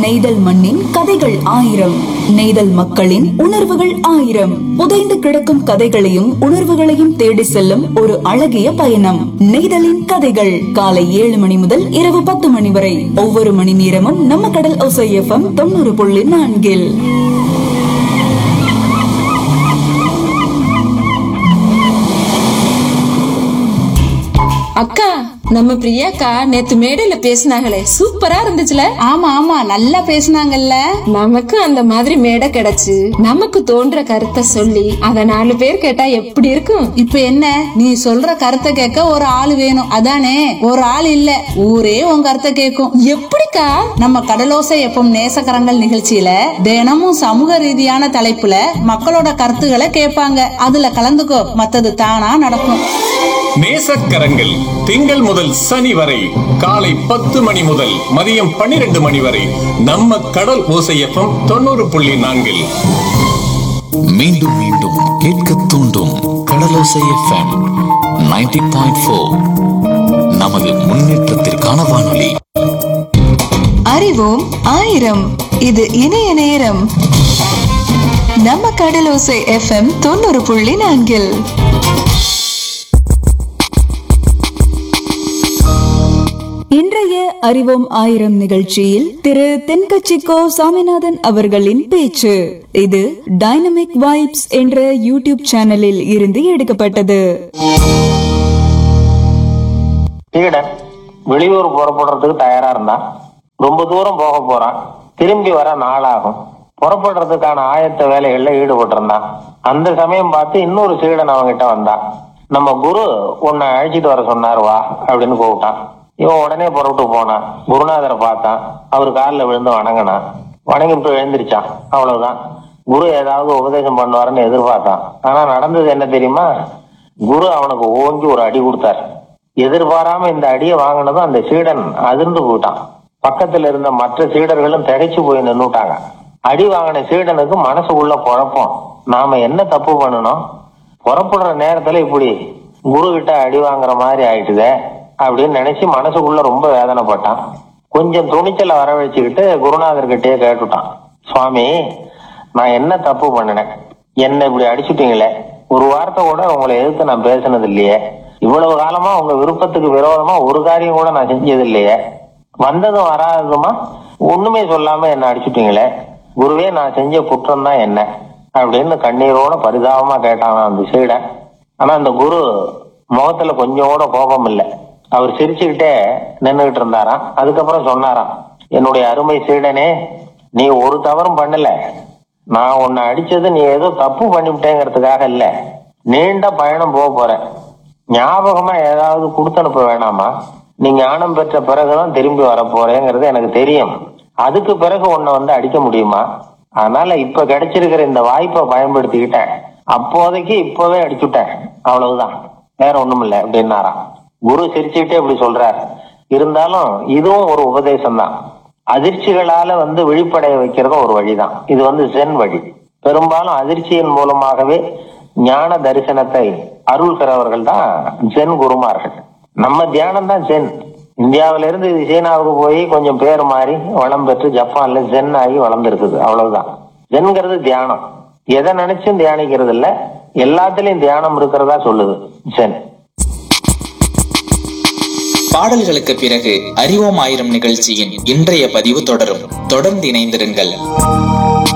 நெய்தல் மண்ணின் கதைகள் ஆயிரம் நெய்தல் மக்களின் உணர்வுகள் ஆயிரம் புதைந்து கிடக்கும் கதைகளையும் உணர்வுகளையும் தேடி செல்லும் ஒரு அழகிய பயணம் நெய்தலின் கதைகள் காலை ஏழு மணி முதல் இரவு பத்து மணி வரை ஒவ்வொரு மணி நேரமும் நம்ம கடல் ஒசை எஃப்எம் தொண்ணூறு புள்ளி நான்கில் அக்கா நம்ம பிரியாக்கா நேத்து மேடையில பேசினாங்களே சூப்பரா இருந்துச்சுல ஆமா ஆமா நல்லா பேசுனாங்கல்ல நமக்கு அந்த மாதிரி மேடை கிடைச்சு நமக்கு தோன்ற கருத்தை சொல்லி அத நாலு பேர் கேட்டா எப்படி இருக்கும் இப்ப என்ன நீ சொல்ற கருத்தை கேட்க ஒரு ஆள் வேணும் அதானே ஒரு ஆள் இல்ல ஊரே உன் கருத்தை கேட்கும் எப்படிக்கா நம்ம கடலோசை எப்பம் நேசக்கரங்கள் நிகழ்ச்சியில தினமும் சமூக ரீதியான தலைப்புல மக்களோட கருத்துக்களை கேட்பாங்க அதுல கலந்துக்கோ மத்தது தானா நடக்கும் நேசக்கரங்கள் திங்கள் முதல் சனி வரை காலை பத்து மணி முதல் மதியம் பன்னிரண்டு மணி வரை நம்ம கடல் ஓசையப்பம் தொண்ணூறு புள்ளி நான்கில் மீண்டும் மீண்டும் கேட்க தூண்டும் Kadalosai FM ninety point four நமது முன்னேற்றத்திற்கான வானொலி அறிவோம் ஆயிரம் இது இணைய நேரம் நம்ம கடலோசை எஃப்எம் தொண்ணூறு புள்ளி நான்கில் இன்றைய அறிவோம் ஆயிரம் நிகழ்ச்சியில் திரு தென்கட்சிக்கோ சாமிநாதன் அவர்களின் பேச்சு இது டைனமிக் வைப்ஸ் என்ற யூடியூப் சேனலில் இருந்து எடுக்கப்பட்டது சீடன் வெளியூர் புறப்படுறதுக்கு தயாரா இருந்தான் ரொம்ப தூரம் போக போறான் திரும்பி வர நாளாகும் புறப்படுறதுக்கான ஆயத்த வேலைகள்ல ஈடுபட்டு இருந்தான் அந்த சமயம் பார்த்து இன்னொரு சீடன் அவன்கிட்ட வந்தான் நம்ம குரு உன்னை அழைச்சிட்டு வர சொன்னார் வா அப்படின்னு கூப்பிட்டான் இவன் உடனே புறப்பட்டு போனான் குருநாதரை பார்த்தான் அவர் காலில் விழுந்து வணங்கினான் வணங்கிட்டு எழுந்திருச்சான் அவ்வளவுதான் குரு ஏதாவது உபதேசம் பண்ணுவாருன்னு எதிர்பார்த்தான் ஆனா நடந்தது என்ன தெரியுமா குரு அவனுக்கு ஓங்கி ஒரு அடி கொடுத்தார் எதிர்பாராம இந்த அடியை வாங்கினதும் அந்த சீடன் அதிர்ந்து போயிட்டான் பக்கத்துல இருந்த மற்ற சீடர்களும் திகைச்சு போய் நின்னுட்டாங்க அடி வாங்கின சீடனுக்கு மனசுக்குள்ள குழப்பம் நாம என்ன தப்பு பண்ணணும் புறப்படுற நேரத்துல இப்படி குரு கிட்ட அடி வாங்குற மாதிரி ஆயிட்டுதே அப்படின்னு நினைச்சு மனசுக்குள்ள ரொம்ப வேதனைப்பட்டான் கொஞ்சம் துணிச்சலை வரவழைச்சுக்கிட்டு குருநாதர்கிட்டயே கேட்டுட்டான் சுவாமி நான் என்ன தப்பு பண்ணினேன் என்ன இப்படி அடிச்சுட்டீங்களே ஒரு வார்த்தை கூட உங்களை எதிர்த்து நான் பேசினது இல்லையே இவ்வளவு காலமா உங்க விருப்பத்துக்கு விரோதமா ஒரு காரியம் கூட நான் செஞ்சது இல்லையே வந்ததும் வராததுமா ஒண்ணுமே சொல்லாம என்ன அடிச்சுட்டீங்களே குருவே நான் செஞ்ச குற்றம் தான் என்ன அப்படின்னு கண்ணீரோட பரிதாபமா கேட்டான் அந்த சீடன் ஆனா அந்த குரு முகத்துல கொஞ்சம் கூட கோபம் இல்லை அவர் சிரிச்சுக்கிட்டே நின்னுகிட்டு இருந்தாராம் அதுக்கப்புறம் சொன்னாராம் என்னுடைய அருமை சீடனே நீ ஒரு தவறும் பண்ணல நான் உன்னை அடிச்சது நீ ஏதோ தப்பு பண்ணிவிட்டேங்கிறதுக்காக இல்ல நீண்ட பயணம் போக போற ஞாபகமா ஏதாவது கொடுத்து அனுப்ப வேணாமா நீ ஞானம் பெற்ற பிறகுதான் திரும்பி வர போறேங்கிறது எனக்கு தெரியும் அதுக்கு பிறகு உன்னை வந்து அடிக்க முடியுமா அதனால இப்ப கிடைச்சிருக்கிற இந்த வாய்ப்பை பயன்படுத்திக்கிட்டேன் அப்போதைக்கு இப்பவே அடிச்சுட்டேன் அவ்வளவுதான் வேற ஒண்ணும் இல்ல அப்படின்னாராம் குரு சிரிச்சுக்கிட்டே இப்படி சொல்றார் இருந்தாலும் இதுவும் ஒரு உபதேசம் தான் அதிர்ச்சிகளால வந்து விழிப்படைய வைக்கிறதும் ஒரு வழிதான் இது வந்து சென் வழி பெரும்பாலும் அதிர்ச்சியின் மூலமாகவே ஞான தரிசனத்தை அருள்கிறவர்கள் தான் ஜென் குருமார்கள் நம்ம தியானம் தான் ஜென் இந்தியாவில இருந்து இது சீனாவுக்கு போய் கொஞ்சம் பேர் மாறி வளம் பெற்று ஜப்பான்ல ஜென் ஆகி வளர்ந்துருக்குது அவ்வளவுதான் ஜென்கிறது தியானம் எதை நினைச்சும் தியானிக்கிறது இல்ல எல்லாத்துலயும் தியானம் இருக்கிறதா சொல்லுது ஜென் பாடல்களுக்கு பிறகு அறிவோம் ஆயிரம் நிகழ்ச்சியின் இன்றைய பதிவு தொடரும் தொடர்ந்து இணைந்திருங்கள்